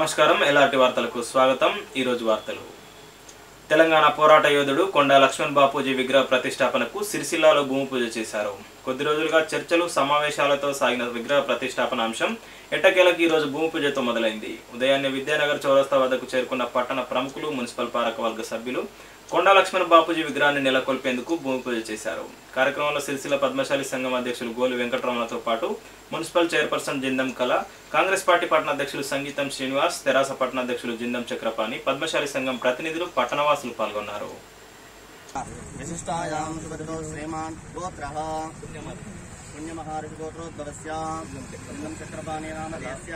నమస్కారం ఎల్ఆర్టీ వార్తలకు స్వాగతం ఈరోజు వార్తలు తెలంగాణ పోరాట యోధుడు కొండా లక్ష్మణ్ బాపూజీ విగ్రహ ప్రతిష్టాపనకు సిరిసిల్లాలో భూమి పూజ చేశారు కొద్ది రోజులుగా చర్చలు సమావేశాలతో సాగిన విగ్రహ ప్రతిష్టాపన అంశం ఎట్టకేలకు ఈ రోజు భూమి పూజతో మొదలైంది ఉదయాన్నే విద్యానగర్ చౌరస్తా వద్దకు చేరుకున్న పట్టణ ప్రముఖులు మున్సిపల్ పాలకవర్గ సభ్యులు కొండా లక్ష్మణ్ బాపూజీ విగ్రహాన్ని నెలకొల్పేందుకు భూమి పూజ చేశారు కార్యక్రమంలో సిరిసిల్ల పద్మశాలి సంఘం అధ్యక్షులు గోలు వెంకటరమణతో పాటు మున్సిపల్ చైర్పర్సన్ జిందం కళ కాంగ్రెస్ పార్టీ పట్టణ అధ్యక్షులు సంగీతం శ్రీనివాస్ తెరాస పట్టణ అధ్యక్షులు జిందం చక్రపాణి పద్మశాలి సంఘం ప్రతినిధులు పట్టణవాసులు పాల్గొన్నారు विशिष्टायां सुपतितो श्रीमान् गोत्रः पुण्यमहाऋषिगोत्रोद्भवस्य लिङ्गं चक्रपाणि नामधेयस्य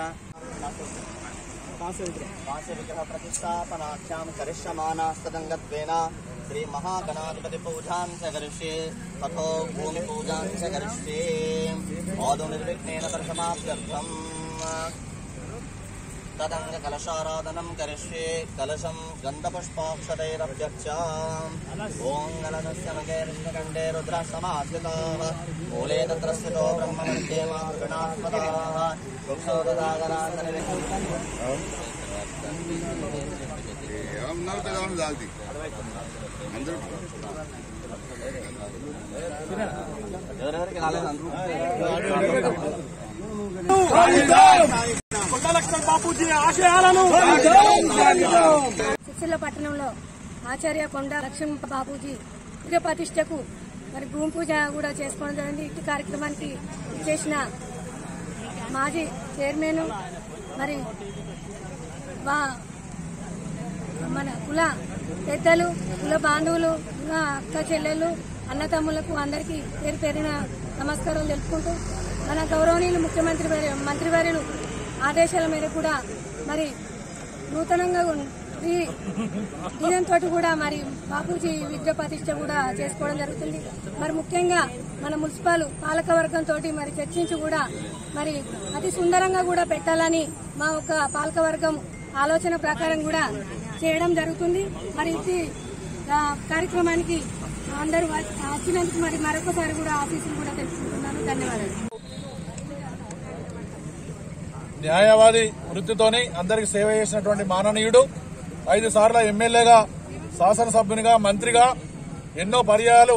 काश्यविग्रहप्रतिष्ठापनाख्यां करिष्यमाणास्तदङ्गत्वेन श्रीमहागणाधिपतिपूजां च करिष्ये तथो भूमिपूजां च करिष्ये आदौ निर्विघ्नेन दर्शनाभ्यर्थम् तदङ्गकलशाराधनं करिष्ये कलशं गन्धपुष्पाक्षतैरभ्यक्ष ॐ गलनस्य मकेर्ष्णकण्डे रुद्रसमाश्रिताः मूले तत्र स्थितो ब्रह्ममध्ये मातृगणात्मदाः वृक्षो ఉన్నారు కదా అని దాల్ది అందరూ ఎవరెవరికి రాలేదందరూ సిరిసిల్ల పట్టణంలో ఆచార్య కొండ లక్ష్మీ బాపూజీ విగ్రహ ప్రతిష్టకు మరి భూమి పూజ కూడా చేసుకోవడం జరిగింది ఇటు కార్యక్రమానికి చేసిన మాజీ చైర్మన్ మరి వా- మన కుల పెద్దలు కుల బాంధవులు కుల అక్క చెల్లెళ్ళు అన్నతమ్ములకు అందరికీ పేరు పేరిన నమస్కారాలు తెలుపుకుంటూ మన గౌరవనీయులు ముఖ్యమంత్రి వర్య- మంత్రివర్యులు ఆదేశాల మేరకు కూడా మరి నూతనంగా ఉన్- ఈ దీనంతో కూడా మరి బాపూజీ విద్య ప్రతిష్ట కూడా చేసుకోవడం జరుగుతుంది మరి ముఖ్యంగా మన మున్సిపల్ పాలక వర్గంతో మరి చర్చించి కూడా మరి అతి సుందరంగా కూడా పెట్టాలని మా ఒక పాలక వర్గం ఆలోచన ప్రకారం కూడా చేయడం జరుగుతుంది మరి ఇది ఆ, కార్యక్రమానికి అందరూ వ- వచ్చినందుకు మరి మరొకసారి కూడా ఆఫీసులు కూడా తెలుసుకుంటున్నాను ధన్యవాదాలు న్యాయవాది వృత్తితోని అందరికి సేవ చేసినటువంటి మాననీయుడు ఐదు సార్ల ఎమ్మెల్యేగా శాసనసభ్యునిగా మంత్రిగా ఎన్నో పర్యాయాలు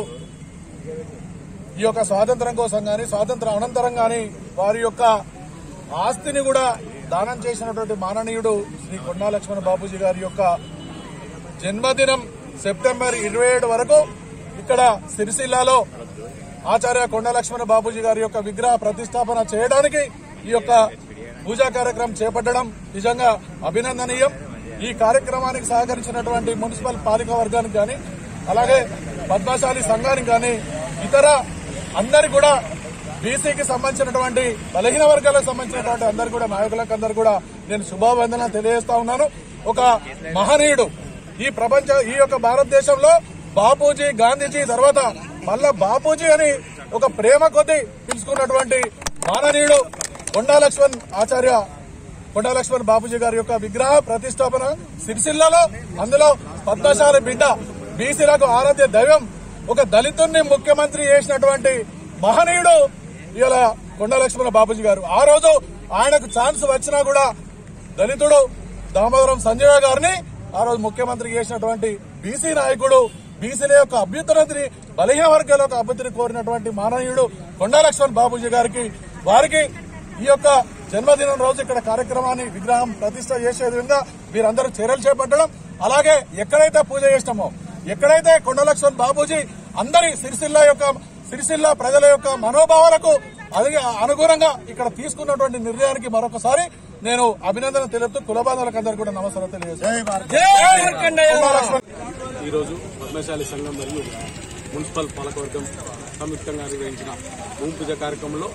ఈ యొక్క స్వాతంత్రం కోసం గాని స్వాతంత్రం అనంతరం గాని వారి యొక్క ఆస్తిని కూడా దానం చేసినటువంటి మాననీయుడు శ్రీ కొండా లక్ష్మణ బాబూజీ గారి యొక్క జన్మదినం సెప్టెంబర్ ఇరవై ఏడు వరకు ఇక్కడ సిరిసిల్లాలో ఆచార్య కొండ లక్ష్మణ బాబూజీ గారి యొక్క విగ్రహ ప్రతిష్టాపన చేయడానికి ఈ యొక్క పూజా కార్యక్రమం చేపట్టడం నిజంగా అభినందనీయం ఈ కార్యక్రమానికి సహకరించినటువంటి మున్సిపల్ పాలిక వర్గానికి గాని అలాగే పద్మశాలి సంఘానికి గాని ఇతర అందరి కూడా బీసీకి సంబంధించినటువంటి బలహీన వర్గాలకు సంబంధించినటువంటి అందరు కూడా నాయకులకు అందరు కూడా నేను శుభావందన తెలియజేస్తా ఉన్నాను ఒక మహనీయుడు ఈ ప్రపంచ ఈ యొక్క భారతదేశంలో బాపూజీ గాంధీజీ తర్వాత మళ్ళా బాపూజీ అని ఒక ప్రేమ కొద్దీ పిలుచుకున్నటువంటి మాననీయుడు కొండా లక్ష్మణ్ ఆచార్య కొండా లక్ష్మణ్ బాపూజీ గారి యొక్క విగ్రహ ప్రతిష్టాపన సిరిసిల్లలో అందులో పద్మశాలి బిడ్డ బీసీలకు ఆరాధ్య దైవం ఒక దళితుణ్ణి ముఖ్యమంత్రి చేసినటువంటి మహనీయుడు ఇవాళ కొండా లక్ష్మణ బాపూజీ గారు ఆ రోజు ఆయనకు ఛాన్స్ వచ్చినా కూడా దళితుడు దామోదరం సంజయ్ గారిని ఆ రోజు ముఖ్యమంత్రి చేసినటువంటి బీసీ నాయకుడు బీసీల యొక్క అభ్యుత్తరని బలహీన వర్గాల యొక్క అభ్యుత్తరి కోరినటువంటి మాననీయుడు కొండా లక్ష్మణ్ బాబూజీ గారికి వారికి ఈ యొక్క జన్మదినం రోజు ఇక్కడ కార్యక్రమాన్ని విగ్రహం ప్రతిష్ట చేసే విధంగా వీరందరూ చర్యలు చేపట్టడం అలాగే ఎక్కడైతే పూజ చేసినామో ఎక్కడైతే కొండ లక్ష్మణ్ బాబూజీ అందరి సిరిసిల్ల యొక్క సిరిసిల్ల ప్రజల యొక్క మనోభావాలకు అది అనుగుణంగా ఇక్కడ తీసుకున్నటువంటి నిర్ణయానికి మరొకసారి నేను అభినందన తెలుపుతూ కుల బాంధవులకు అందరికీ కూడా నమస్కారం తెలియజేస్తాను ఈరోజు పద్మశాలి సంఘం మరియు మున్సిపల్ పాలకవర్గం సంయుక్తంగా నిర్వహించిన భూమి పూజ కార్యక్రమంలో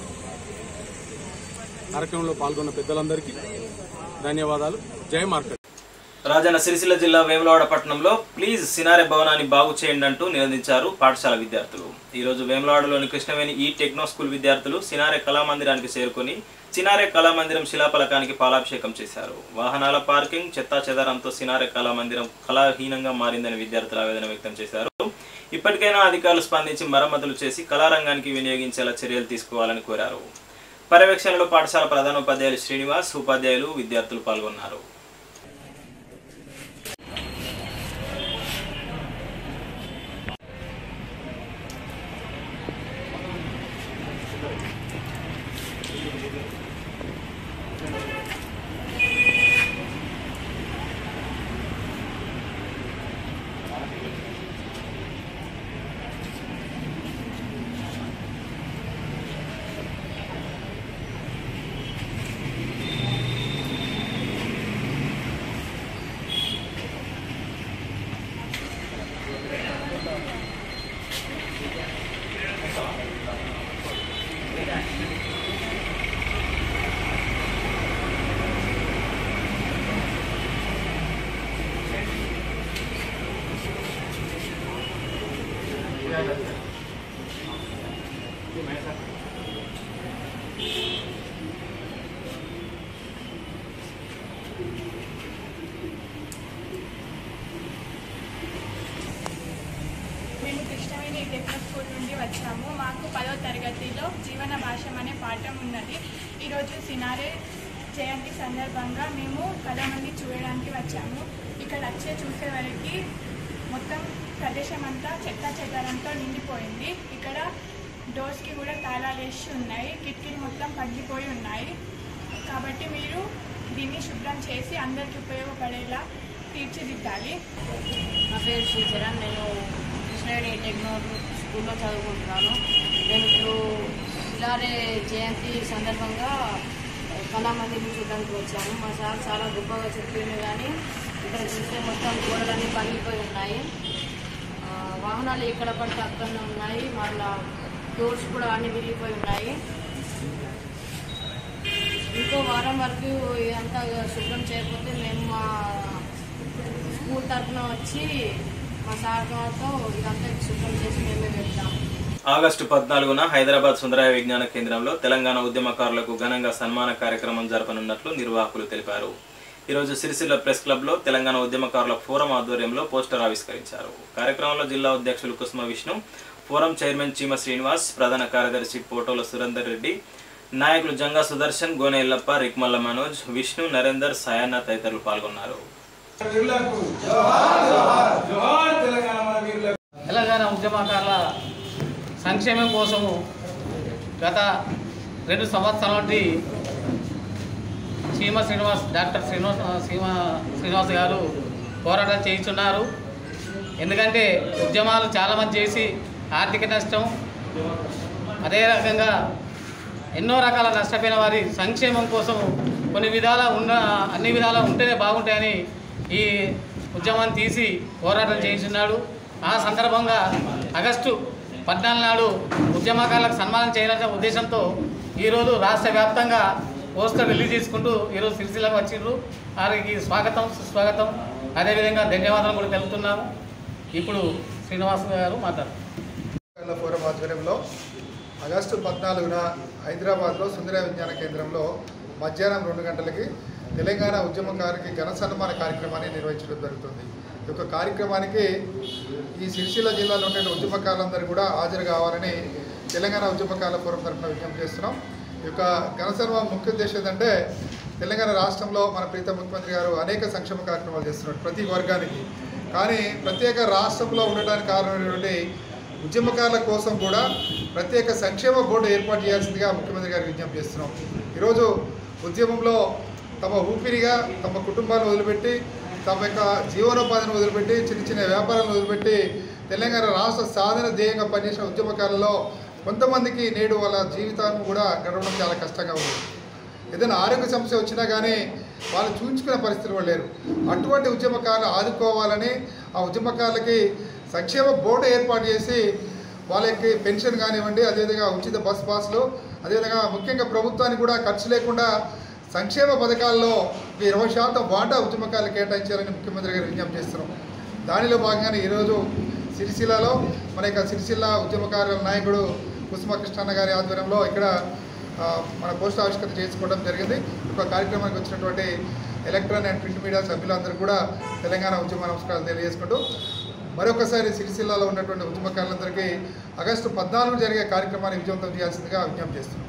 కార్యక్రమంలో పాల్గొన్న పెద్దలందరికీ ధన్యవాదాలు జై మార్కెట్ రాజన్న సిరిసిల్ల జిల్లా వేములవాడ పట్టణంలో ప్లీజ్ సినారె భవనాన్ని బాగు చేయండి అంటూ నిలదించారు పాఠశాల విద్యార్థులు ఈ రోజు వేములవాడలోని కృష్ణవేణి ఈ టెక్నో స్కూల్ విద్యార్థులు సినారె కళామందిరానికి చేరుకుని సినారె కళామందిరం శిలాఫలకానికి పాలాభిషేకం చేశారు వాహనాల పార్కింగ్ చెత్తా చెదారంతో సినారె కళామందిరం కళాహీనంగా మారిందని విద్యార్థులు ఆవేదన వ్యక్తం చేశారు ఇప్పటికైనా అధికారులు స్పందించి మరమ్మతులు చేసి కళారంగానికి వినియోగించేలా చర్యలు తీసుకోవాలని కోరారు పర్యవేక్షణలో పాఠశాల ప్రధానోపాధ్యాయులు శ్రీనివాస్ ఉపాధ్యాయులు విద్యార్థులు పాల్గొన్నారు మేము కృష్ణవేణి టెక్నో స్కూల్ నుండి వచ్చాము మాకు పదో తరగతిలో జీవన భాషం అనే పాఠం ఉన్నది ఈరోజు సినారే జయంతి సందర్భంగా మేము కళమంది చూడడానికి వచ్చాము ఇక్కడ వచ్చే చూసే వరకు మొత్తం ప్రదేశం అంతా చెత్త చెదారంతో నిండిపోయింది ఇక్కడ డోర్స్కి కూడా తాళాలు వేసి ఉన్నాయి కిటికీలు మొత్తం పగిలిపోయి ఉన్నాయి కాబట్టి మీరు దీన్ని శుభ్రం చేసి అందరికీ ఉపయోగపడేలా తీర్చిదిద్దాలి నా పేరు శ్రీచరణ్ నేను కృష్ణవేణి టెక్నో స్కూల్లో చదువుకుంటున్నాను నేను ఇప్పుడు ఇలానే జయంతి సందర్భంగా కళామందిని చూడడానికి వచ్చాను మా సార్ చాలా గొప్పగా చెప్పిండు కానీ ఇక్కడ చూస్తే మొత్తం గోడలన్నీ పగిలిపోయి ఉన్నాయి ఆ, వాహనాలు ఎక్కడ పడితే అక్కడనే ఉన్నాయి మళ్ళా డోర్స్ కూడా అన్ని విరిగిపోయి ఉన్నాయి ఇంకో వారం వరకు ఇదంతా శుభ్రం చేయకపోతే మేము మా స్కూల్ తరఫున వచ్చి మా సార్తో ఇదంతా శుభ్రం చేసి మేమే వెళ్తాం ఆగస్టు పద్నాలుగున హైదరాబాద్ సుందరాయ విజ్ఞాన కేంద్రంలో తెలంగాణ ఉద్యమకారులకు ఘనంగా సన్మాన కార్యక్రమం జరపనున్నట్లు నిర్వాహకులు తెలిపారు ఈరోజు సిరిసిల్ల ప్రెస్ క్లబ్లో తెలంగాణ ఉద్యమకారుల ఫోరం ఆధ్వర్యంలో పోస్టర్ ఆవిష్కరించారు కార్యక్రమంలో జిల్లా అధ్యక్షులు కుసుమ విష్ణు ఫోరం చైర్మన్ చీమ శ్రీనివాస్ ప్రధాన కార్యదర్శి పోటోల సురేందర్ రెడ్డి నాయకులు జంగా సుదర్శన్ గోనె ఎల్లప్ప రిక్మల్ల మనోజ్ విష్ణు నరేందర్ సయాన్న తదితరులు పాల్గొన్నారు తెలంగాణ ఉద్యమకారుల సంక్షేమం కోసము గత రెండు సంవత్సరాల నుండి సీమ శ్రీనివాస్ డాక్టర్ శ్రీనివాస్ సీమ శ్రీనివాస్ గారు పోరాటం చేయిస్తున్నారు ఎందుకంటే ఉద్యమాలు చాలామంది చేసి ఆర్థిక నష్టం అదే రకంగా ఎన్నో రకాల నష్టపోయిన వారి సంక్షేమం కోసం కొన్ని విధాల ఉన్న అన్ని విధాలా ఉంటేనే బాగుంటాయని ఈ ఉద్యమాన్ని తీసి పోరాటం చేయించున్నాడు ఆ సందర్భంగా ఆగస్టు పద్నాలుగు నాడు ఉద్యమకారులకు సన్మానం చేయాలనే ఉద్దేశంతో ఈరోజు రాష్ట్ర వ్యాప్తంగా పోస్టర్ రిలీజ్ చేసుకుంటూ ఈరోజు సిరిసిల్లకు వచ్చిండ్రు వారికి స్వాగతం సుస్వాగతం అదేవిధంగా ధన్యవాదాలు కూడా తెలుపుతున్నాము ఇప్పుడు శ్రీనివాస్ గారు మాట్లాడుతున్నారు తెలంగాణ ఫోరం ఆధ్వర్యంలో ఆగస్టు పద్నాలుగున హైదరాబాద్లో సుందర విజ్ఞాన కేంద్రంలో మధ్యాహ్నం రెండు గంటలకి తెలంగాణ ఉద్యమకారికి ఘన సన్మాన కార్యక్రమాన్ని నిర్వహించడం జరుగుతుంది ఈ యొక్క కార్యక్రమానికి ఈ సిరిసిల్ల జిల్లాలో ఉండే ఉద్యమకారులందరూ కూడా హాజరు కావాలని తెలంగాణ ఉద్యమకారుల ఫోరం తరఫున విజ్ఞప్తి చేస్తున్నాం ఈ యొక్క ఘన సన్మానం ముఖ్య ఉద్దేశం ఏంటంటే తెలంగాణ రాష్ట్రంలో మన ప్రీత ముఖ్యమంత్రి గారు అనేక సంక్షేమ కార్యక్రమాలు చేస్తున్నారు ప్రతి వర్గానికి కానీ ప్రత్యేక రాష్ట్రంలో ఉండడానికి కారణమైనటువంటి ఉద్యమకారుల కోసం కూడా ప్రత్యేక సంక్షేమ బోర్డు ఏర్పాటు చేయాల్సిందిగా ముఖ్యమంత్రి గారికి విజ్ఞప్తి చేస్తున్నాం ఈరోజు ఉద్యమంలో తమ ఊపిరిగా తమ కుటుంబాలను వదిలిపెట్టి తమ యొక్క జీవనోపాధిని వదిలిపెట్టి చిన్న చిన్న వ్యాపారాలను వదిలిపెట్టి తెలంగాణ రాష్ట్ర సాధన ధ్యేయంగా పనిచేసిన ఉద్యమకారులలో కొంతమందికి నేడు వాళ్ళ జీవితాన్ని కూడా గడవడం చాలా కష్టంగా ఉంది ఏదైనా ఆరోగ్య సమస్య వచ్చినా కానీ వాళ్ళు చూపించుకునే పరిస్థితులు కూడా లేరు అటువంటి ఉద్యమకారులు ఆదుకోవాలని ఆ ఉద్యమకారులకి సంక్షేమ బోర్డు ఏర్పాటు చేసి వాళ్ళకి పెన్షన్ కానివ్వండి అదేవిధంగా ఉచిత బస్ పాస్లు అదేవిధంగా ముఖ్యంగా ప్రభుత్వానికి కూడా ఖర్చు లేకుండా సంక్షేమ పథకాల్లో ఒక ఇరవై శాతం వాటా ఉద్యమకారులు కేటాయించాలని ముఖ్యమంత్రి గారు విజ్ఞప్తి చేస్తున్నాం దానిలో భాగంగానే ఈరోజు సిరిసిల్లలో మన యొక్క సిరిసిల్ల ఉద్యమకారుల నాయకుడు కుసుమ కృష్ణన్న గారి ఆధ్వర్యంలో ఇక్కడ ఆ, మన పోస్ట్ ఆవిష్కరణ చేసుకోవడం జరిగింది ఒక కార్యక్రమానికి వచ్చినటువంటి ఎలక్ట్రానిక్ అండ్ ప్రింట్ మీడియా సభ్యులందరూ కూడా తెలంగాణ ఉద్యమ నమస్కారాలు తెలియజేసుకుంటూ మరొకసారి సిరిసిల్లాలో ఉన్నటువంటి ఉద్యమకారులందరికీ ఆగస్టు పద్నాలుగు జరిగే కార్యక్రమాన్ని విజయవంతం చేయాల్సిందిగా విజ్ఞప్తి చేస్తున్నాం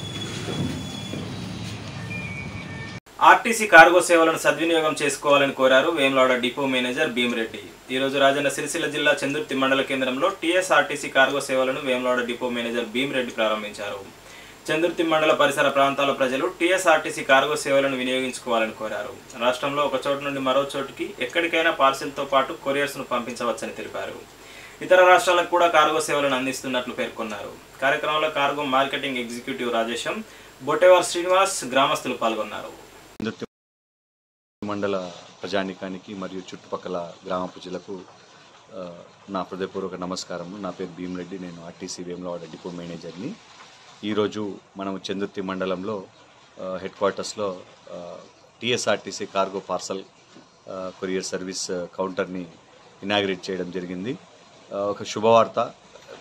ఆర్టీసీ కార్గో సేవలను సద్వినియోగం చేసుకోవాలని కోరారు వేములవాడ డిపో మేనేజర్ భీమిరెడ్డి ఈ రోజు రాజన్న సిరిసిల్ల జిల్లా చందుర్తి మండల కేంద్రంలో టీఎస్ఆర్టీసీ కార్గో సేవలను వేములవాడ డిపో మేనేజర్ భీమిరెడ్డి ప్రారంభించారు చందుర్తి మండల పరిసర ప్రాంతాల ప్రజలు టీఎస్ఆర్టీసీ కార్గో సేవలను వినియోగించుకోవాలని కోరారు రాష్ట్రంలో ఒక చోటు నుండి మరో చోటుకి ఎక్కడికైనా పార్సిల్తో పాటు కొరియర్స్ను పంపించవచ్చని తెలిపారు ఇతర రాష్ట్రాలకు కూడా కార్గో సేవలను అందిస్తున్నట్లు పేర్కొన్నారు కార్యక్రమంలో cargo marketing executive Rajesham Botewar Srinivas గ్రామస్తులు పాల్గొన్నారు చందుర్తి మండల ప్రజానికానికి మరియు చుట్టుపక్కల గ్రామ ప్రజలకు ఆ, నా హృదయపూర్వక నమస్కారం నా పేరు భీమరెడ్డి నేను ఆర్టీసీ వేములవాడ డిపో మేనేజర్ని ఈరోజు మనం చందుర్తి మండలంలో ఆ, హెడ్ క్వార్టర్స్లో ఆ, టీఎస్ఆర్టీసీ కార్గో పార్సల్ ఆ, కొరియర్ సర్వీస్ ఆ, కౌంటర్ని ఇనాగ్రేట్ చేయడం జరిగింది ఆ, ఒక శుభవార్త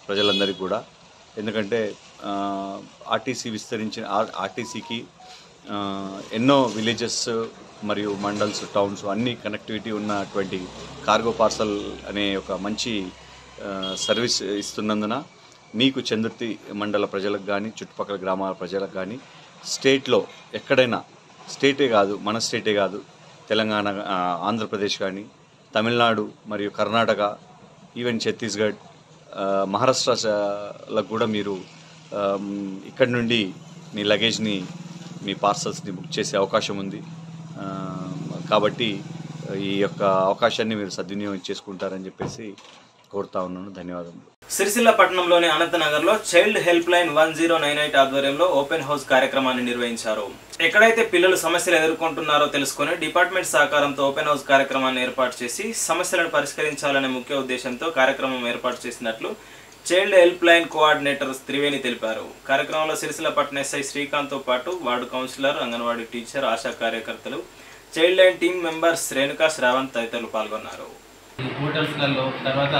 ప్రజలందరికీ కూడా ఎందుకంటే ఆ, ఆర్టీసీ విస్తరించిన ఆర్- ఆర్టీసీకి ఆ, ఎన్నో విలేజెస్ మరియు మండల్స్ టౌన్స్ అన్ని కనెక్టివిటీ ఉన్నటువంటి కార్గో పార్సల్ అనే ఒక మంచి ఆ, సర్వీస్ ఇస్తున్నందున మీకు చందుర్తి మండల ప్రజలకు కానీ చుట్టుపక్కల గ్రామాల ప్రజలకు కానీ స్టేట్లో ఎక్కడైనా స్టేటే కాదు మన స్టేటే కాదు తెలంగాణ ఆ, ఆంధ్రప్రదేశ్ కానీ తమిళనాడు మరియు కర్ణాటక ఈవెన్ ఛత్తీస్గఢ్ ఆ, మహారాష్ట్రలకు కూడా మీరు ఆమ్, ఇక్కడి నుండి మీ లగేజ్ని మీ పార్సల్స్ని బుక్ చేసే అవకాశం ఉంది ఆ, కాబట్టి ఈ యొక్క అవకాశాన్ని మీరు సద్వినియోగం చేసుకుంటారని చెప్పేసి కోరుతా ఉన్నాను ధన్యవాదములు సిరిసిల్ల పట్టణంలోని అనంతనగర్లో child help line one zero nine eight ఆధ్వర్యంలో ఓపెన్ హౌస్ కార్యక్రమాన్ని నిర్వహించారు ఎక్కడైతే పిల్లలు సమస్యలు ఎదుర్కొంటున్నారో తెలుసుకొని డిపార్ట్మెంట్ సహకారంతో ఓపెన్ హౌస్ కార్యక్రమాన్ని ఏర్పాటు చేసి సమస్యలను పరిష్కరించాలనే ముఖ్య ఉద్దేశంతో కార్యక్రమం ఏర్పాటు చేసినట్లు child help line coordinator Triveni తెలిపారు కార్యక్రమంలో సిరిసిల్ల పట్టణ ఎస్ఐ శ్రీకాంత్తో పాటు ward councillor anganwadi teacher ASHA కార్యకర్తలు child line team members Renuka Shravanth తదితరులు పాల్గొన్నారు ఈ హోటల్స్లలో తర్వాత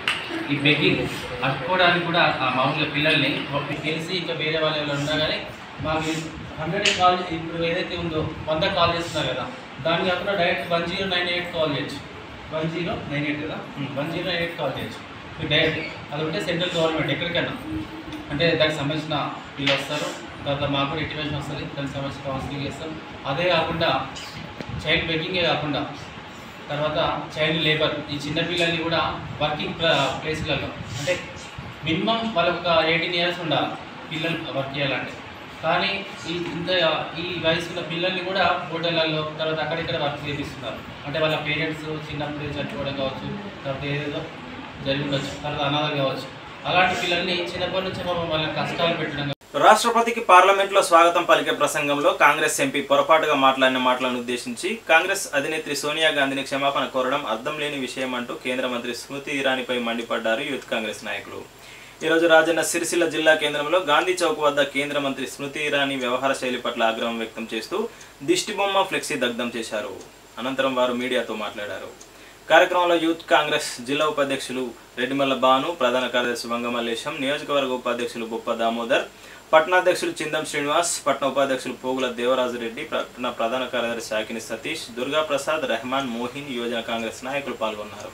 ఈ బెగ్గింగ్ అట్టుకోవడానికి కూడా ఆ మామూలుగా పిల్లల్ని మీకు తెలిసి ఇంకా వేరే వాళ్ళు ఎవరైనా ఉన్నా కానీ మాకు హండ్రెడ్ కాల్ ఇప్పుడు ఏదైతే ఉందో వంద కాల్ చేస్తున్నారు కదా దాన్ని కాకుండా direct one zero nine eight call చేయొచ్చు వన్ జీరో నైన్ ఎయిట్ కదా one zero nine eight call చేయొచ్చు మీకు డైరెక్ట్ అది ఉంటే సెంట్రల్ గవర్నమెంట్ ఎక్కడికైనా అంటే దానికి సంబంధించిన వీళ్ళు వస్తారు తర్వాత మాకు కూడా ఇంటిమేషన్ వస్తుంది దానికి సంబంధించిన కౌన్సిలింగ్ చేస్తాం అదే కాకుండా చైల్డ్ బెగ్గింగే కాకుండా తర్వాత చైల్డ్ లేబర్ ఈ చిన్న పిల్లల్ని కూడా వర్కింగ్ ప్లేస్లలో అంటే మినిమం వాళ్ళకి ఒక ఎయిటీన్ ఇయర్స్ ఉండాలి పిల్లలు వర్క్ చేయాలంటే కానీ ఈ ఇంత ఈ వయసు ఉన్న పిల్లల్ని కూడా హోటళ్ళల్లో తర్వాత అక్కడిక్కడ వర్క్ చేపిస్తున్నారు అంటే వాళ్ళ పేరెంట్స్ చిన్నప్పుడు చచ్చిపోవడం కావచ్చు తర్వాత ఏదేదో జరిగి ఉండొచ్చు తర్వాత అనాథలు కావచ్చు అలాంటి పిల్లల్ని చిన్నప్పటి నుంచి పాపం వాళ్ళ కష్టాలు పెట్టడం రాష్ట్రపతికి పార్లమెంట్లో స్వాగతం పలికే ప్రసంగంలో కాంగ్రెస్ ఎంపీ పొరపాటుగా మాట్లాడిన మాటలను ఉద్దేశించి కాంగ్రెస్ అధినేత్రి సోనియా గాంధీని క్షమాపణ కోరడం అర్థం లేని విషయం అంటూ కేంద్ర మంత్రి స్మృతి ఇరానీపై మండిపడ్డారు యూత్ కాంగ్రెస్ నాయకులు ఈరోజు రాజన్న సిరిసిల్ల జిల్లా కేంద్రంలో గాంధీ చౌక్ వద్ద కేంద్ర మంత్రి స్మృతి ఇరానీ వ్యవహార శైలి పట్ల ఆగ్రహం వ్యక్తం చేస్తూ దిష్టిబొమ్మ ఫ్లెక్సీ దగ్ధం చేశారు అనంతరం వారు మీడియాతో మాట్లాడారు కార్యక్రమంలో యూత్ కాంగ్రెస్ జిల్లా ఉపాధ్యక్షులు రెడ్డిమల్ల బాను ప్రధాన కార్యదర్శి వంగమల్లేశం నియోజకవర్గ ఉపాధ్యక్షులు బొప్ప దామోదర్ పట్టణాధ్యక్షులు చిందం శ్రీనివాస్ పట్టణ ఉపాధ్యక్షులు పోగుల దేవరాజు రెడ్డి పట్టణ ప్రధాన కార్యదర్శి ఆకిని సతీష్ దుర్గా ప్రసాద్ రెహమాన్ మోహిన్ యువజన కాంగ్రెస్ నాయకులు పాల్గొన్నారు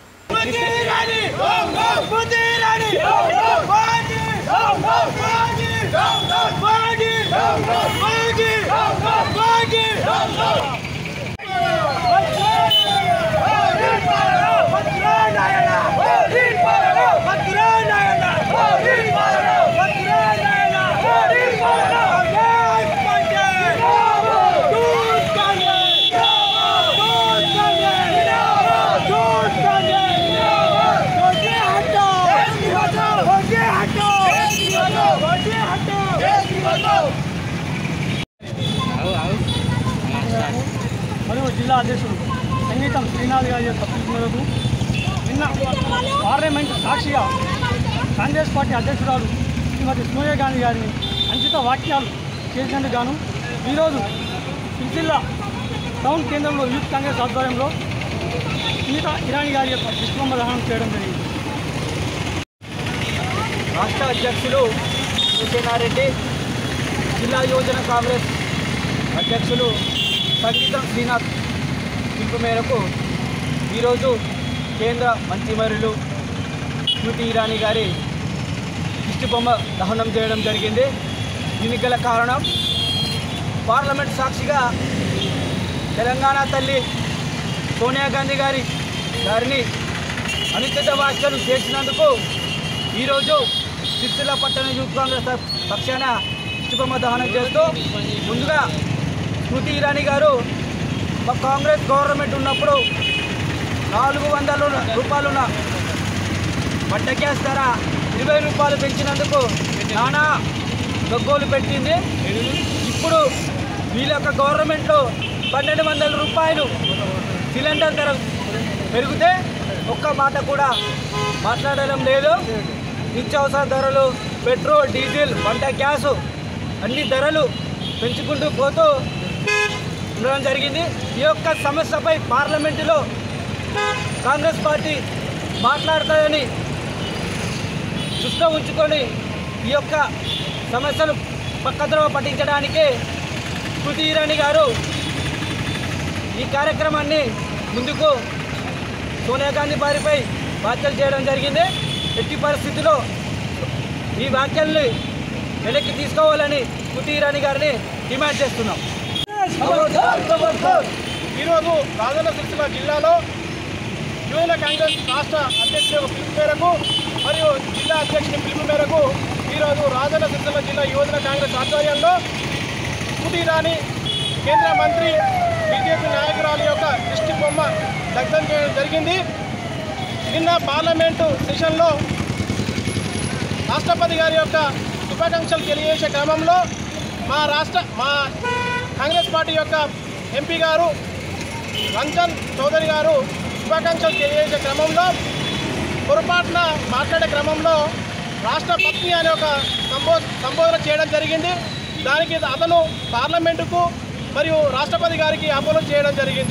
మరియు జిల్లా అధ్యక్షుడు సంగీతం శ్రీనాథ్ గారి యొక్క పిలుపు మేరకు నిన్న పార్లమెంట్ సాక్షిగా కాంగ్రెస్ పార్టీ అధ్యక్షురాలు శ్రీమతి సోనియా గాంధీ గారిని అంకిత వాక్యాలు చేసినందుకు గాను ఈరోజు సిరిసిల్ల టౌన్ కేంద్రంలో యూత్ కాంగ్రెస్ ఆధ్వర్యంలో సునీత ఇరానీ గారి యొక్క విశ్వమ దహనం చేయడం జరిగింది రాష్ట్ర అధ్యక్షులు సూర్యనారెడ్డి జిల్లా యువజన కాంగ్రెస్ అధ్యక్షులు సంగీతం శ్రీనాథ్ పిలుపు మేరకు ఈరోజు కేంద్ర మంత్రివర్యులు స్మృతి ఇరానీ గారి దిష్టి బొమ్మ దహనం చేయడం జరిగింది దీనికి గల కారణం పార్లమెంట్ సాక్షిగా తెలంగాణ తల్లి సోనియా గాంధీ గారి గారిని అనుచిత వ్యాఖ్యలు చేసినందుకు ఈరోజు సిరిసిల్ల పట్టణ యూత్ కాంగ్రెస్ పక్షాన దిష్టిబొమ్మ దహనం చేస్తూ ముందుగా స్మృతి ఇరానీ గారు మా కాంగ్రెస్ గవర్నమెంట్ ఉన్నప్పుడు నాలుగు వందల రూపాయలున్న వంట గ్యాస్ ధర ఇరవై రూపాయలు పెంచినందుకు నానా గగ్గోలు పెట్టింది ఇప్పుడు వీళ్ళ యొక్క గవర్నమెంట్లో పన్నెండు వందల రూపాయలు సిలిండర్ ధర పెరిగితే ఒక్క మాట కూడా మాట్లాడడం లేదు నిత్యావసర ధరలు పెట్రోల్ డీజిల్ వంట గ్యాసు అన్ని ధరలు పెంచుకుంటూ పోతూ ఉండడం జరిగింది ఈ యొక్క సమస్యపై పార్లమెంటులో కాంగ్రెస్ పార్టీ మాట్లాడుతుందని దృష్టిలో ఉంచుకొని ఈ యొక్క సమస్యలు పక్కద్రోవ పట్టించడానికి కృతి ఇరానీ గారు ఈ కార్యక్రమాన్ని ముందుకు సోనియా గాంధీ వారిపై వ్యాఖ్యలు చేయడం జరిగింది ఎట్టి పరిస్థితిలో ఈ వ్యాఖ్యల్ని వెనక్కి తీసుకోవాలని కృతి ఇరానీ గారిని డిమాండ్ చేస్తున్నాం ఈరోజు రాజన్న సిరిసిల్ల జిల్లాలో యువజన కాంగ్రెస్ రాష్ట్ర అధ్యక్షుల పిలుపు మేరకు మరియు జిల్లా అధ్యక్షుని పిలుపు మేరకు ఈరోజు రాజన్న సిరిసిల్ల జిల్లా యువజన కాంగ్రెస్ ఆధ్వర్యంలో కుటీరాని కేంద్ర మంత్రి బీజేపీ నాయకురాలు యొక్క దృష్టి బొమ్మ దగ్ధం చేయడం జరిగింది నిన్న పార్లమెంటు సెషన్లో రాష్ట్రపతి గారి యొక్క శుభాకాంక్షలు తెలియజేసే క్రమంలో మా రాష్ట్ర మా కాంగ్రెస్ పార్టీ యొక్క ఎంపీ గారు రంజన్ చౌదరి గారు శుభాకాంక్షలు తెలియజేసే క్రమంలో పొరపాటున మాట్లాడే క్రమంలో రాష్ట్రపతి అనే ఒక సంబో సంబోధన చేయడం జరిగింది దానికి అతను పార్లమెంటుకు మరియు రాష్ట్రపతి గారికి అపోలో చేయడం జరిగింది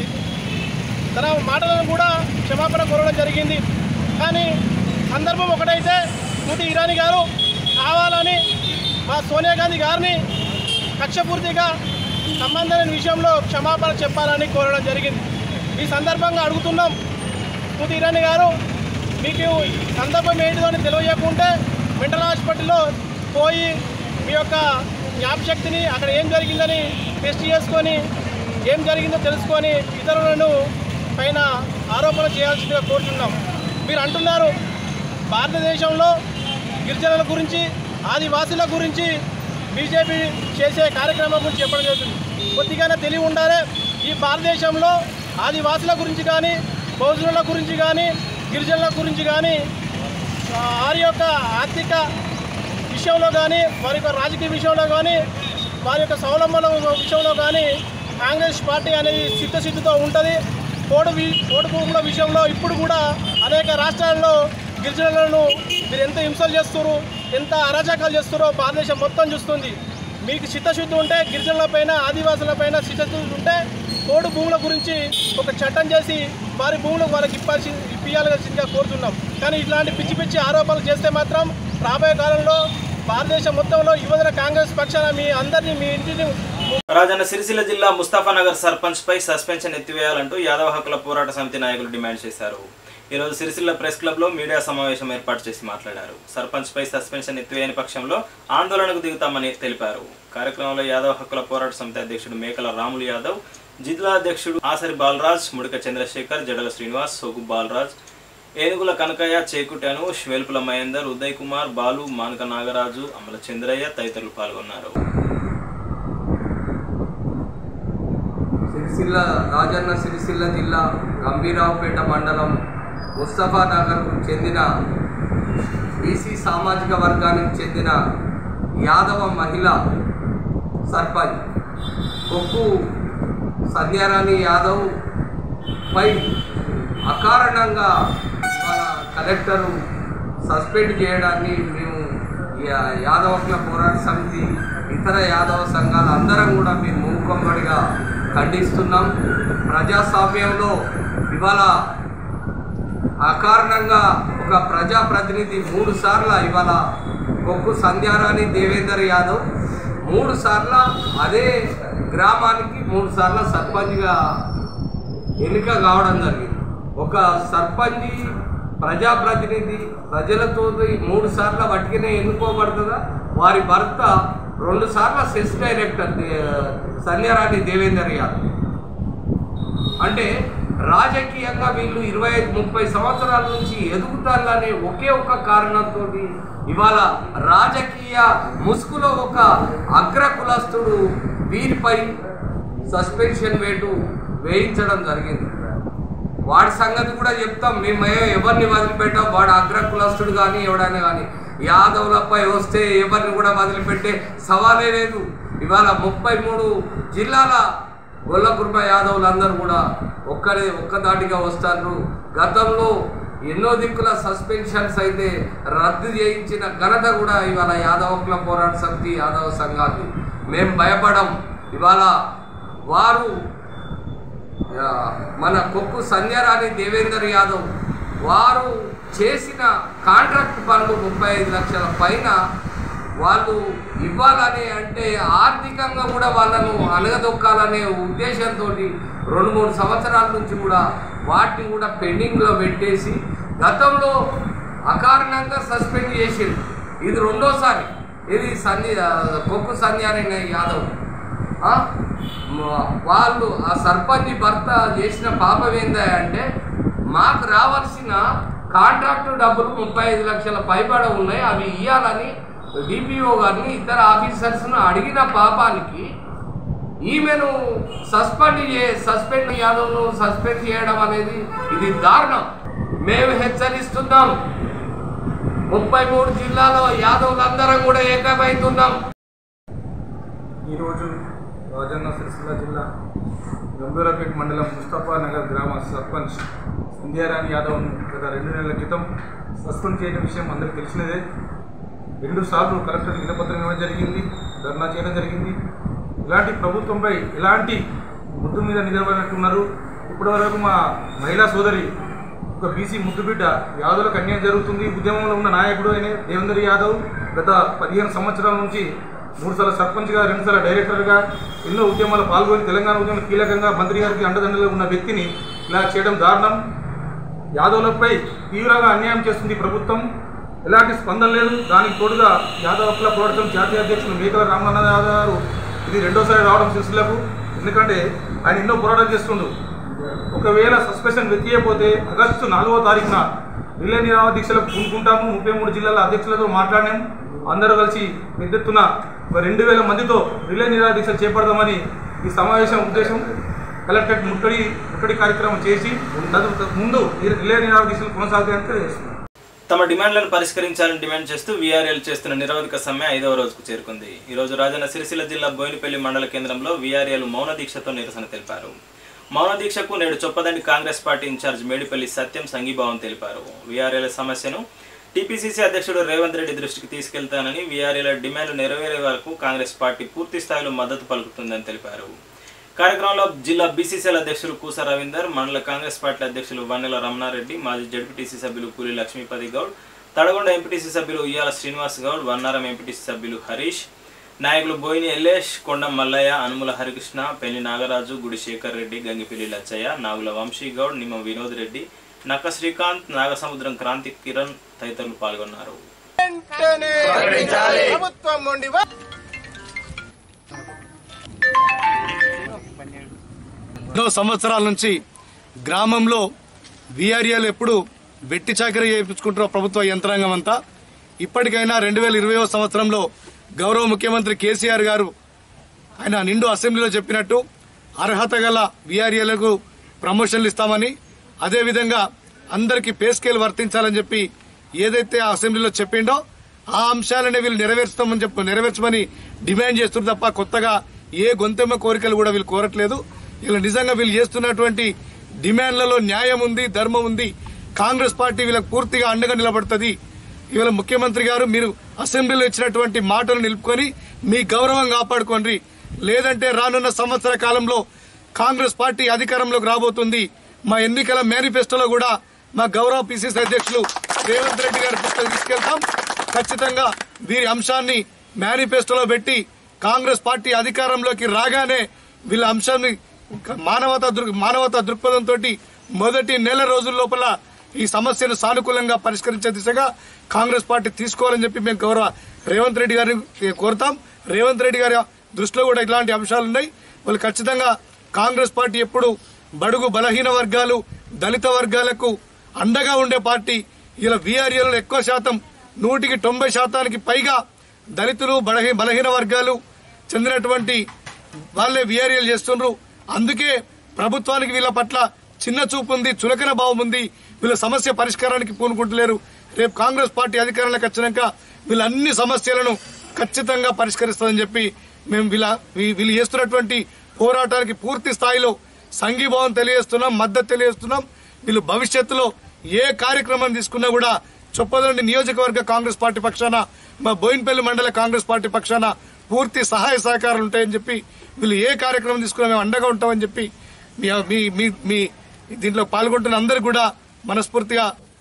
తన మాటలను కూడా క్షమాపణ కోరడం జరిగింది కానీ సందర్భం ఒకటైతే నూటి ఇరానీ గారు కావాలని మా సోనియా గాంధీ గారిని కక్షపూర్తిగా సంబంధం లేని విషయంలో క్షమాపణ చెప్పాలని కోరడం జరిగింది ఈ సందర్భంగా అడుగుతున్నాం నూటి ఇరానీ గారు మీకు సందర్భం ఏంటిదో అని తెలియజేయకుంటే మెంటల్ హాస్పిటల్లో పోయి మీ యొక్క జ్ఞాపశక్తిని అక్కడ ఏం జరిగిందని టెస్ట్ చేసుకొని ఏం జరిగిందో తెలుసుకొని ఇతరులను పైన ఆరోపణ చేయాల్సిందిగా కోరుతున్నాం మీరు అంటున్నారు భారతదేశంలో గిరిజనుల గురించి ఆదివాసుల గురించి బీజేపీ చేసే కార్యక్రమం గురించి చెప్పడం జరుగుతుంది కొద్దిగానే తెలివి ఉండాలి ఈ భారతదేశంలో ఆదివాసుల గురించి కానీ బౌద్ధుల గురించి కానీ గిరిజనుల గురించి కానీ ఆ, వారి యొక్క ఆర్థిక విషయంలో కానీ వారి యొక్క రాజకీయ విషయంలో కానీ వారి యొక్క సౌలభ్యాల విషయంలో కానీ కాంగ్రెస్ పార్టీ అనేది సిద్ధసిద్ధితో ఉంటుంది పోడు వి- పోడు భూముల విషయంలో ఇప్పుడు కూడా అనేక రాష్ట్రాల్లో గిరిజనులను మీరు ఎంత హింసలు చేస్తున్నారు ఎంత అరాచకాలు చేస్తున్నారో భారతదేశం మొత్తం చూస్తుంది మీకు చిత్తశుద్ధి ఉంటే గిరిజనులపైన ఆదివాసులపైన చిత్తశుద్ధి ఉంటే పోడు భూముల గురించి ఒక చట్టం చేసి వారి భూములకు వాళ్ళకి ఇప్పాల్సి ఇప్పించాల్సిందిగా కోరుతున్నాం కానీ ఇట్లాంటి పిచ్చి పిచ్చి ఆరోపణలు చేస్తే మాత్రం రాబోయే కాలంలో భారతదేశం మొత్తంలో యువజన కాంగ్రెస్ పక్షాన మీ అందరినీ మీ ఇంటిని రాజన్న సిరిసిల్ల జిల్లా ముస్తాఫానగర్ సర్పంచ్ పై సస్పెన్షన్ ఎత్తివేయాలంటూ యాదవ హక్కుల పోరాట సమితి నాయకులు డిమాండ్ చేశారు ఈరోజు సిరిసిల్ల ప్రెస్ క్లబ్ లో మీడియా సమావేశం ఏర్పాటు చేసి మాట్లాడారు సర్పంచ్ పై సస్పెన్షన్ ఎత్తివేయని పక్షంలో ఆందోళనకు దిగుతామని తెలిపారు కార్యక్రమంలో యాదవ హక్కుల పోరాట సమితి అధ్యక్షుడు మేకల రాములు యాదవ్ జిల్లా అధ్యక్షుడు ఆసరి బాలరాజ్ ముడిక చంద్రశేఖర్ జడల శ్రీనివాస్ సోగు బాలరాజ్ ఏనుగుల కనకయ్య చేకుటి అనూష్ వేల్పుల మహేందర్ ఉదయ్ కుమార్ బాలు మానక నాగరాజు అమల చంద్రయ్య తదితరులు పాల్గొన్నారు సిరిసిల్ల రాజన్న సిరిసిల్ల జిల్లా గంభీరావుపేట మండలం ముస్తఫా నగర్కు చెందిన బీసీ సామాజిక వర్గానికి చెందిన యాదవ మహిళ సర్పంచ్ కొక్కు సంధ్యారాణి యాదవ్ పై అకారణంగా మన కలెక్టరు సస్పెండ్ చేయడాన్ని మేము యా- యాదవకుల పోరాట సమితి ఇతర యాదవ సంఘాలు అందరం కూడా మేము మూకంబడిగా ఖండిస్తున్నాం ప్రజాస్వామ్యంలో ఇవాళ అకారణంగా ఒక ప్రజాప్రతినిధి మూడు సార్ల ఇవాళ కొక్కు సంధ్యారాణి దేవేందర్ యాదవ్ మూడు సార్ల అదే గ్రామానికి మూడు సార్ల సర్పంచ్గా ఎన్నిక కావడం జరిగింది ఒక సర్పంచ్ ప్రజాప్రతినిధి ప్రజలతో మూడు సార్ల వట్టిగానే ఎన్నుకోబడుతుందా వారి భర్త రెండు సార్ల సెస్ డైరెక్టర్ దే- సంధ్యారాణి దేవేందర్ యాదవ్ అంటే రాజకీయంగా వీళ్ళు ఇరవై ఐదు ముప్పై సంవత్సరాల నుంచి ఎదుగుతారనే ఒకే ఒక్క కారణంతో ఇవాళ రాజకీయ ముసుగులో ఒక అగ్ర కులస్తుడు వీరిపై సస్పెన్షన్ వేటు వేయించడం జరిగింది వాడి సంగతి కూడా చెప్తాం మేము ఏ- ఎవరిని వదిలిపెట్టాం వాడు అగ్ర కులస్తుడు కానీ ఎవడైనా కానీ యాదవులపై వస్తే ఎవరిని కూడా వదిలిపెట్టే సవాలే లేదు ఇవాళ ముప్పై మూడు జిల్లాల గొల్లకుర్మ యాదవులందరూ కూడా ఒక్కరే ఒక్కదాటిగా వస్తారు గతంలో ఎన్నో దిక్కుల సస్పెన్షన్స్ అయితే రద్దు చేయించిన ఘనత కూడా ఇవాళ యాదవకుల పోరాట సమితి యాదవ సంఘాలు మేము భయపడం ఇవాళ వారు ఆ, మన కొక్కు సంధ్యారాణి దేవేందర్ యాదవ్ వారు చేసిన కాంట్రాక్ట్ పనులు ముప్పై ఐదు లక్షల పైన వాళ్ళు ఇవ్వాలని అంటే ఆర్థికంగా కూడా వాళ్ళను అనగదొక్కాలనే ఉద్దేశంతో రెండు మూడు సంవత్సరాల నుంచి కూడా వాటిని కూడా పెండింగ్లో పెట్టేసి గతంలో అకారణంగా సస్పెండ్ చేసిండు ఇది రెండోసారి ఇది సంధ్య కొక్కు సంధ్యారాయణ యాదవ్ ఆ? మ- వాళ్ళు ఆ సర్పంచ్ భర్త చేసిన పాపం ఏందా అంటే మాకు రావాల్సిన కాంట్రాక్టు డబ్బులు ముప్పై ఐదు లక్షల పైబడ ఉన్నాయి అవి ఇవ్వాలని డిపిఓ గారిని ఇతర ఆఫీసర్స్ను అడిగిన పాపానికి ఈమెను సస్పెండ్ చే సస్పెండ్ యాదవ్ను సస్పెండ్ చేయడం అనేది ఇది దారుణం మేము హెచ్చరిస్తున్నాం ముప్పై మూడు జిల్లాలో యాదవులందరం కూడా ఏకమవుతున్నాం ఈరోజు రాజన్న సిరిసిల్ల జిల్లా గంభీరపేట మండలం ముస్తఫా నగర్ గ్రామ సర్పంచ్ సంధ్యారాణి యాదవ్ను గత రెండు నెలల క్రితం సస్పెండ్ చేయడం విషయం అందరికీ తెలిసినదే రెండు సార్లు కలెక్టర్ వినపత్రం ఇవ్వడం జరిగింది ధర్నా చేయడం జరిగింది ఇలాంటి ప్రభుత్వంపై ఎలాంటి ముద్దు మీద నిలబడినట్టున్నారు ఇప్పటివరకు మా మహిళా సోదరి ఒక బీసీ ముద్దుబిడ్డ యాదవులకు అన్యాయం జరుగుతుంది ఉద్యమంలో ఉన్న నాయకుడు అయిన దేవేందర్ యాదవ్ గత పదిహేను సంవత్సరాల నుంచి మూడుసార్లు సర్పంచ్గా రెండుసార్లు డైరెక్టర్గా ఎన్నో ఉద్యమాలు పాల్గొని తెలంగాణ ఉద్యమం కీలకంగా మంత్రి గారికి అండదండలు ఉన్న వ్యక్తిని ఇలా చేయడం దారుణం యాదవులపై తీవ్రంగా అన్యాయం చేస్తుంది ఈ ప్రభుత్వం ఎలాంటి స్పందన లేదు దానికి తోడుగా యాదవ్ హక్కుల పోరాటం జాతీయ అధ్యక్షులు మేకల రామనాథ యాదవ్ గారు ఇది రెండోసారి రావడం సిరిసిల్లకు ఎందుకంటే ఆయన ఎన్నో పోరాటాలు చేస్తుండు ఒకవేళ సస్పెన్షన్ వెతియకపోతే ఆగస్టు నాలుగో తారీఖున రిలే నిరాహార దీక్షలకు పూనుకుంటాము ముప్పై మూడు జిల్లాల అధ్యక్షులతో మాట్లాడాం అందరూ కలిసి పెద్ద ఎత్తున ఒక రెండు వేల మందితో రిలే నిరాహార దీక్షలు చేపడదామని ఈ సమావేశం ఉద్దేశం కలెక్టరేట్ ముట్టడి ముట్టడి కార్యక్రమం చేసి తదు ముందు ఈ రిలే నిరాహార దీక్షలు కొనసాగుతాయని తెలియజేస్తున్నాం తమ డిమాండ్లను పరిష్కరించాలని డిమాండ్ చేస్తూ వీఆర్ఎల్ చేస్తున్న నిరవధిక సమ్మె ఐదవ రోజుకు చేరుకుంది ఈ రోజు రాజన్న సిరిసిల్ల జిల్లా బోయినపల్లి మండల కేంద్రంలో వీఆర్ఎల్ మౌన దీక్షతో నిరసన తెలిపారు మౌన దీక్షకు నేడు Choppadandi Congress party in-charge Medipalli Satyam సంఘీభావం తెలిపారు వీఆర్ఎల్ సమస్యను టీపీసీసీ అధ్యక్షుడు రేవంత్ రెడ్డి దృష్టికి తీసుకెళ్తానని వీఆర్ఎల్ డిమాండ్లు నెరవేరే వరకు కాంగ్రెస్ పార్టీ పూర్తి స్థాయిలో మద్దతు పలుకుతుందని తెలిపారు కార్యక్రమంలో జిల్లా బీసీసీఎల్ అధ్యక్షులు కూస రవీందర్ మండల కాంగ్రెస్ పార్టీ అధ్యక్షులు వన్నెల రమణారెడ్డి మాజీ జడ్పీటీసీ సభ్యులు కూలి లక్ష్మీపతి గౌడ్ తడగొండ ఎంపీటీసీ సభ్యులు ఉయ్యాల శ్రీనివాస్ గౌడ్ వన్నారం ఎంపీటీసీ సభ్యులు హరీష్ నాయకులు బోయిని ఎల్లేష్ కొండం మల్లయ్య అనుముల హరికృష్ణ పెళ్లి నాగరాజు గుడి శేఖర్ రెడ్డి గంగిపిల్లి లచ్చయ్య నాగుల వంశీ గౌడ్ నిమ్మ వినోద్ రెడ్డి నక్క శ్రీకాంత్ నాగసముద్రం క్రాంతి కిరణ్ తదితరులు పాల్గొన్నారు ప్రభుత్వం నుండి ఎన్నో సంవత్సరాల నుంచి గ్రామంలో విఆర్ఏలు ఎప్పుడు వెట్టి చాకరీ చేయించుకుంటున్న ప్రభుత్వ యంత్రాంగం అంతా ఇప్పటికైనా రెండు వేల ఇరవై సంవత్సరంలో గౌరవ ముఖ్యమంత్రి కేసీఆర్ గారు ఆయన నిండు అసెంబ్లీలో చెప్పినట్టు అర్హత గల విఆర్ఏలకు ప్రమోషన్లు ఇస్తామని అదేవిధంగా అందరికీ పే స్కేల్ వర్తించాలని చెప్పి ఏదైతే ఆ అసెంబ్లీలో చెప్పిండో ఆ అంశాలనే వీళ్ళు నెరవేర్చుతామని చెప్పి నెరవేర్చమని డిమాండ్ చేస్తున్నారు తప్ప కొత్తగా ఏ గొంతెమ్మ కోరికలు కూడా వీళ్ళు కోరట్లేదు వీళ్ళు నిజంగా వీళ్ళు చేస్తున్నటువంటి డిమాండ్లలో న్యాయం ఉంది ధర్మం ఉంది కాంగ్రెస్ పార్టీ వీళ్ళకి పూర్తిగా అండగా నిలబడుతుంది ఇవాళ ముఖ్యమంత్రి గారు మీరు అసెంబ్లీలో ఇచ్చినటువంటి మాటలు నిలుపుకొని మీ గౌరవం కాపాడుకోండి లేదంటే రానున్న సంవత్సర కాలంలో కాంగ్రెస్ పార్టీ అధికారంలోకి రాబోతుంది మా ఎన్నికల మేనిఫెస్టోలో కూడా మా గౌరవ పిసిసి అధ్యక్షులు రేవంత్ రెడ్డి గారి పుస్తకం తీసుకెళ్తాం ఖచ్చితంగా వీరి అంశాన్ని మేనిఫెస్టోలో పెట్టి కాంగ్రెస్ పార్టీ అధికారంలోకి రాగానే వీళ్ళ అంశాన్ని మానవతా దృక్ మానవతా దృక్పథంతో మొదటి నెల రోజుల లోపల ఈ సమస్యను సానుకూలంగా పరిష్కరించే దిశగా కాంగ్రెస్ పార్టీ తీసుకోవాలని చెప్పి మేము గౌరవ రేవంత్ రెడ్డి గారిని కోరుతాం రేవంత్ రెడ్డి గారి దృష్టిలో కూడా ఇలాంటి అంశాలు ఉన్నాయి వాళ్ళు ఖచ్చితంగా కాంగ్రెస్ పార్టీ ఎప్పుడు బడుగు బలహీన వర్గాలు దళిత వర్గాలకు అండగా ఉండే పార్టీ ఇలా వీఆర్ఏలో ఎక్కువ శాతం నూటికి తొంభై శాతానికి పైగా దళితులు బలహీ బలహీన వర్గాలు చెందినటువంటి వాళ్ళే వీఆర్ఏలు చేస్తుండ్రు అందుకే ప్రభుత్వానికి వీళ్ళ పట్ల చిన్న చూపు ఉంది చులకన భావం ఉంది వీళ్ళ సమస్య పరిష్కారానికి పూనుకుంటలేరు రేపు కాంగ్రెస్ పార్టీ అధికారంలోకి వచ్చినాక వీళ్ళ అన్ని సమస్యలను ఖచ్చితంగా పరిష్కరిస్తుందని చెప్పి మేము వీళ్ళ వీ- వీళ్ళు చేస్తున్నటువంటి పోరాటానికి పూర్తి స్థాయిలో సంఘీభావం తెలియజేస్తున్నాం మద్దతు తెలియజేస్తున్నాం వీళ్ళు భవిష్యత్తులో ఏ కార్యక్రమం తీసుకున్నా కూడా చొప్పదండి నియోజకవర్గ కాంగ్రెస్ పార్టీ పక్షాన మా బోయిన్పల్లి మండల కాంగ్రెస్ పార్టీ పక్షాన పూర్తి సహాయ సహకారాలు ఉంటాయని చెప్పి వీళ్ళు ఏ కార్యక్రమం తీసుకున్నా మేము అండగా ఉంటామని చెప్పి మీ మీ మీ- మీ దీంట్లో పాల్గొంటున్న అందరూ కూడా మనస్ఫూర్తిగా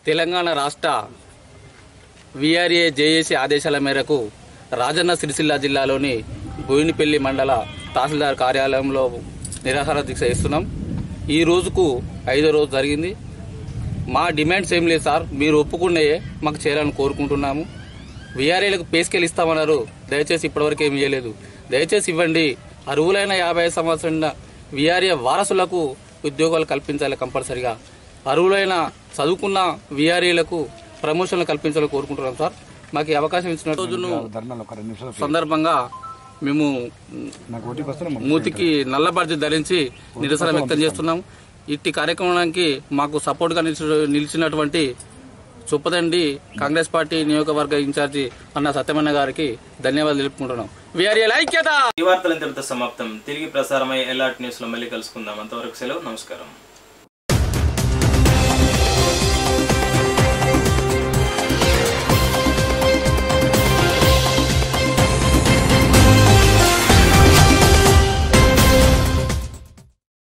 తెలంగాణ రాష్ట్ర విఆర్ఏ జేఏసీ ఆదేశాల మేరకు రాజన్న సిరిసిల్ల జిల్లాలోని బోయినపల్లి మండల తహసీల్దార్ కార్యాలయంలో నిరాహార దీక్ష చేస్తున్నాం ఈ రోజుకు ఐదో రోజు జరిగింది మా డిమాండ్స్ ఏం లేదు సార్ మీరు ఒప్పుకునే మాకు చేయాలని కోరుకుంటున్నాము విఆర్ఏలకు పే స్కేల్ ఇస్తామన్నారు దయచేసి ఇప్పటివరకు ఏమి ఇవ్వలేదు దయచేసి ఇవ్వండి అర్హులైన యాభై సంవత్సరాల విఆర్ఏ వారసులకు ఉద్యోగాలు కల్పించాలి కంపల్సరిగా అర్హులైన చదువుకున్న విఆర్ఏలకు ప్రమోషన్లు కల్పించాలని కోరుకుంటున్నాం సార్ మాకు ఈ అవకాశం ఇచ్చిన రోజును సందర్భంగా మేము మూతికి నల్ల బాధ్యత ధరించి నిరసన వ్యక్తం చేస్తున్నాం ఇట్టి కార్యక్రమానికి మాకు సపోర్ట్గా నిలిచి- నిలిచినటువంటి చొప్పదండి కాంగ్రెస్ పార్టీ నియోజకవర్గ ఇన్ఛార్జి అన్న సత్యమన్న గారికి ధన్యవాదాలు తెలుపుకుంటున్నాం వీఆర్ఏల ఐక్యత ఈ వార్తలు ఇంతటితో సమాప్తం తిరిగి ప్రసారమై ఎల్ఆర్ట్ న్యూస్ లో మళ్ళీ కలుసుకుందాం అంతవరకు సెలవు నమస్కారం